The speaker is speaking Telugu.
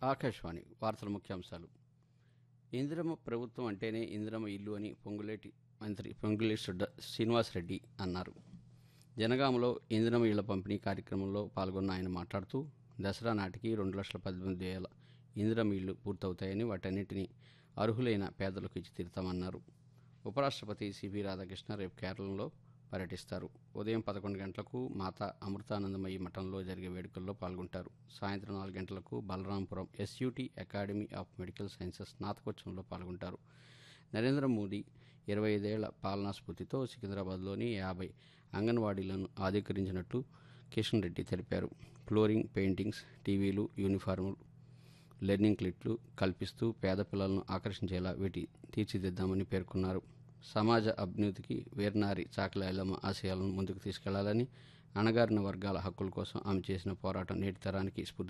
ఆకాశవాణి వార్తల ముఖ్యాంశాలు ఇందిరమ్మ ప్రభుత్వం అంటేనే ఇందిరమ్మ ఇల్లు అని పొంగులేటి మంత్రి పొంగులేటి శ్రీధ- శ్రీనివాసరెడ్డి అన్నారు జనగామలో ఇందిరమ్మ ఇళ్ల పంపిణీ కార్యక్రమంలో పాల్గొన్న ఆయన మాట్లాడుతూ దసరా నాటికి రెండు లక్షల పద్దెనిమిది వేల ఇందిరమ్మ ఇళ్లు పూర్తవుతాయని వాటన్నిటిని అర్హులైన పేదలకు ఇచ్చి తీరుతామన్నారు ఉపరాష్ట్రపతి సిపి రాధాకృష్ణ రేపు కేరళలో పర్యటిస్తారు ఉదయం పదకొండు గంటలకు మాత అమృతానందమయ్యి మఠంలో జరిగే వేడుకల్లో పాల్గొంటారు సాయంత్రం నాలుగు గంటలకు Balarampuram SUT academy of medical sciences స్నాతకోత్సవంలో పాల్గొంటారు నరేంద్ర మోదీ ఇరవై ఐదేళ్ల పాలనా స్ఫూర్తితో సికింద్రాబాద్లోని యాభై అంగన్వాడీలను ఆధీకరించినట్టు కిషన్ రెడ్డి తెలిపారు ఫ్లోరింగ్ పెయింటింగ్స్ టీవీలు యూనిఫార్ములు లెర్నింగ్ కిట్లు కల్పిస్తూ పేద పిల్లలను ఆకర్షించేలా వీటి తీర్చిదిద్దామని పేర్కొన్నారు సమాజ అభ్యున్నతికి వీరనారి చాకల ఐలమ్మ ఆశయాలను ముందుకు తీసుకెళ్లాలని అణగారిన వర్గాల హక్కుల కోసం ఆమె చేసిన పోరాటం నేటి తరానికి స్ఫూర్తి